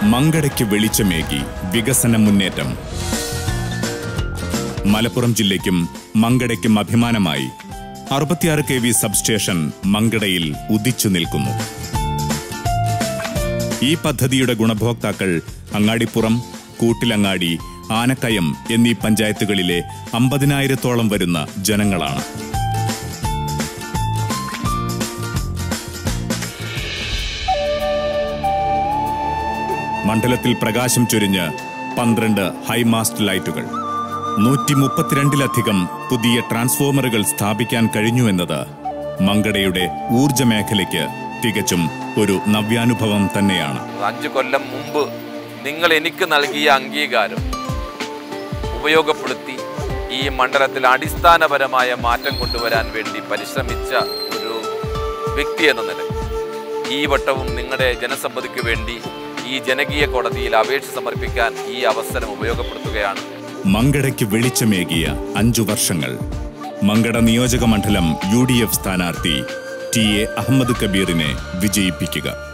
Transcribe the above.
മങ്കടയ്ക്ക് വെളിച്ചമേകി വികസന മുന്നേറ്റം മലപ്പുറം ജില്ലയ്ക്കും മങ്കടയ്ക്കും അഭിമാനമായി അറുപത്തിയാറ് കെ വി സബ്സ്റ്റേഷൻ മങ്കടയിൽ ഉദിച്ചു നിൽക്കുന്നു ഈ പദ്ധതിയുടെ ഗുണഭോക്താക്കൾ അങ്ങാടിപ്പുറം കൂട്ടിലങ്ങാടി ആനക്കയം എന്നീ പഞ്ചായത്തുകളിലെ അമ്പതിനായിരത്തോളം വരുന്ന ജനങ്ങളാണ് മണ്ഡലത്തിൽ പ്രകാശം ചൊരിഞ്ഞ് പന്ത്രണ്ട് ഹൈമാസ്റ്റ് ലൈറ്റുകൾ നൂറ്റി മുപ്പത്തിരണ്ടിലധികം പുതിയ ട്രാൻസ്ഫോമറുകൾ സ്ഥാപിക്കാൻ കഴിഞ്ഞുവെന്നത് മങ്കടയുടെ ഊർജ മേഖലയ്ക്ക് തികച്ചും ഒരു നവ്യാനുഭവം തന്നെയാണ് അഞ്ചു കൊല്ലം മുമ്പ് നിങ്ങൾ എനിക്ക് നൽകിയ അംഗീകാരം ഉപയോഗപ്പെടുത്തി ഈ മണ്ഡലത്തിൽ അടിസ്ഥാനപരമായ മാറ്റം കൊണ്ടുവരാൻ വേണ്ടി പരിശ്രമിച്ച ഒരു വ്യക്തി എന്ന നിലയിൽ ഈ വട്ടവും നിങ്ങളുടെ ജനസമ്മതിക്ക് വേണ്ടി ഈ ജനകീയ കോടതിയിൽ അപേക്ഷ സമർപ്പിക്കാൻ ഈ അവസരം ഉപയോഗപ്പെടുത്തുകയാണ് മങ്കടയ്ക്ക് വെളിച്ചമേകിയ അഞ്ചു വർഷങ്ങൾ മങ്കട നിയോജക മണ്ഡലം യു ഡി എഫ് സ്ഥാനാർത്ഥി ടി എ അഹമ്മദ് കബീറിനെ വിജയിപ്പിക്കുക